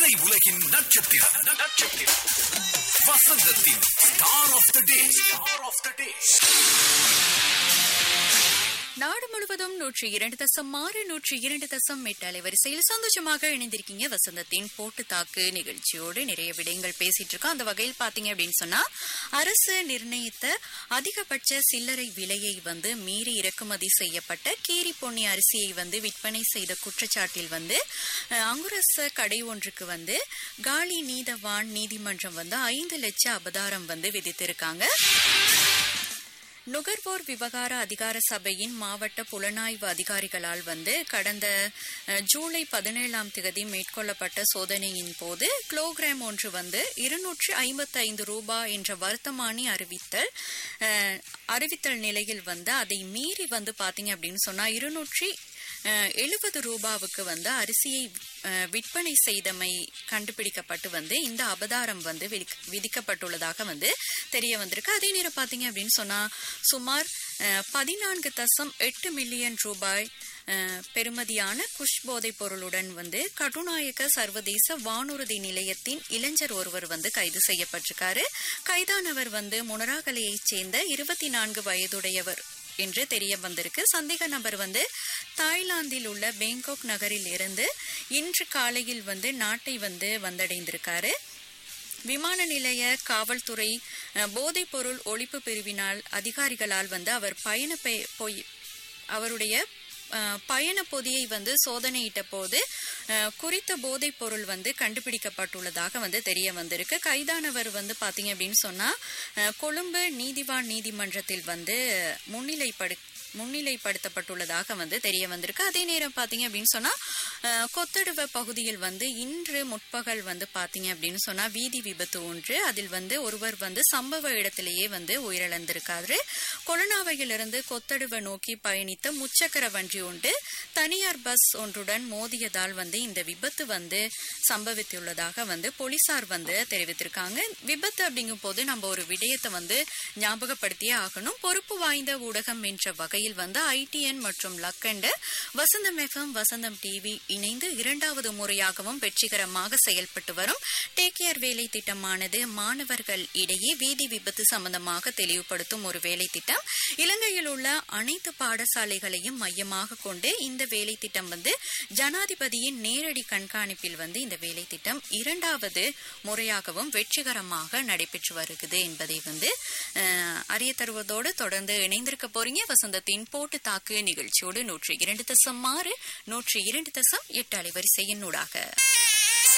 திரை உலகின் நட்சத்திரம் நட்சத்திரம் வசந்தத்தின் star of the day star of the day நாடு முழுவதும் நூற்றி இரண்டு தசம் ஆறு நூற்றி இரண்டு தசம் எட்டு அலைவரிசையில் சந்தோஷமாக இணைந்திருக்கீங்க வசந்தத்தின் போட்டு தாக்கு நிகழ்ச்சியோடு நிறைய விடயங்கள் பேசிட்டு இருக்கோம் அந்த வகையில் பாத்தீங்க அப்படின்னு சொன்னா அரசு நிர்ணயித்த அதிகபட்ச சில்லறை விலையை வந்து மீறி இறக்குமதி செய்யப்பட்ட கீரி பொன்னி அரிசியை வந்து விற்பனை செய்த குற்றச்சாட்டில் வந்து அஹ், அங்குரச கடை ஒன்றுக்கு வந்து காலி நீதவான் நீதிமன்றம் வந்து ஐந்து லட்ச அபதாரம் வந்து விதித்திருக்காங்க நுகர்வோர் விவகார அதிகார சபையின் மாவட்ட புலனாய்வு அதிகாரிகளால் வந்து கடந்த அஹ், ஜூலை பதினேழாம் தேதி மேற்கொள்ளப்பட்ட சோதனையின் போது கிலோகிராம் ஒன்று வந்து இருநூற்று ஐம்பத்தைந்து ரூபாய் என்ற வர்த்தமானி அறிவித்தல் அஹ், அறிவித்தல் நிலையில் வந்து அதை மீறி வந்து பாத்தீங்க அப்படின்னு சொன்னா இருநூற்றி எழுபது ரூபாவுக்கு வந்து அரிசியை அஹ், விற்பனை செய்தமை கண்டுபிடிக்கப்பட்டு வந்து இந்த அபதாரம் வந்து விதிக்க- விதிக்கப்பட்டுள்ளதாக வந்து தெரிய வந்திருக்கு அதே நேரம் பாத்தீங்க அப்படின்னு சொன்னா சுமார் அஹ், பதினான்கு தசம் எட்டு மில்லியன் ரூபாய் அஹ், பெறுமதியான குஷ் போதைப் பொருளுடன் வந்து கட்டுநாயக்க சர்வதேச வானூர்தி நிலையத்தின் இளைஞர் ஒருவர் வந்து கைது செய்யப்பட்டிருக்காரு கைதானவர் வந்து முனராகலையைச் சேர்ந்த இருபத்தி நான்கு வயதுடையவர் என்று தெரிய வந்திருக்கு சந்தேக நபர் வந்து தாய்லாந்தில் உள்ள பேங்காக் நகரில் இருந்து இன்று காலையில் வந்து நாட்டை வந்து வந்தடைந்திருக்காரு விமான நிலைய காவல்துறை அஹ், போதைப்பொருள் ஒழிப்பு பிரிவினால் அதிகாரிகளால் வந்து அவர் பயண பெ- பொய் அவருடைய அஹ், பயண பொதியை வந்து சோதனையிட்ட போது அஹ், குறித்த போதைப் பொருள் வந்து கண்டுபிடிக்கப்பட்டுள்ளதாக வந்து தெரிய வந்திருக்கு கைதானவர் வந்து பாத்தீங்க அப்படின்னு சொன்னா அஹ், கொழும்பு நீதிவான் நீதிமன்றத்தில் வந்து முன்னிலைப்படு முன்னிலைப்படுத்தப்பட்டுள்ளதாக வந்து தெரிய வந்திருக்கு அதே நேரம் பாத்தீங்க அப்படின்னு சொன்னா அஹ், கொத்தடுவ பகுதியில் வந்து இன்று முற்பகல் வந்து பாத்தீங்க அப்படின்னு சொன்னா வீதி விபத்து ஒன்று அதில் வந்து ஒருவர் வந்து சம்பவ இடத்திலேயே வந்து உயிரிழந்திருக்காரு கொலனாவையிலிருந்து கொத்தடுவ நோக்கி பயணித்த முச்சக்கர வண்டி ஒன்று தனியார் பஸ் ஒன்றுடன் மோதியதால் வந்து இந்த விபத்து வந்து சம்பவித்துள்ளதாக வந்து போலீசார் வந்து தெரிவித்திருக்காங்க விபத்து அப்படிங்கும் போது நம்ம ஒரு விடயத்தை வந்து ஞாபகப்படுத்தியே ஆகணும் பொறுப்பு வாய்ந்த ஊடகம் என்ற வகையில் வந்து ஐடிஎன் மற்றும் லக்கண்ட வசந்தம் எஃப்எம் வசந்தம் டிவி இணைந்து இரண்டாவது முறையாகவும் வெற்றிகரமாக செயல்பட்டு வரும் டேக் கேர் வேலை திட்டமானது மாணவர்கள் இடையே வீதி விபத்து சம்பந்தமாக தெளிவுபடுத்தும் ஒரு வேலை திட்டம் இலங்கையில் உள்ள அனைத்து பாடசாலைகளையும் மையமாக கொண்டு இந்த வேலை திட்டம் வந்து ஜனாதிபதியின் நேரடி கண்காணிப்பில் வந்து இந்த வேலை திட்டம் இரண்டாவது முறையாகவும் வெற்றிகரமாக நடைபெற்று வருகிறது என்பதை வந்து அஹ், அறிய தருவதோடு தொடர்ந்து இணைந்திருக்க போறீங்க வசந்தத்தின் போட்டு தாக்கு நிகழ்ச்சியோடு நூற்றி இரண்டு தசம் ஆறு நூற்றி இரண்டு தசம் எட்டு அலைவரிசையின் ஊடாக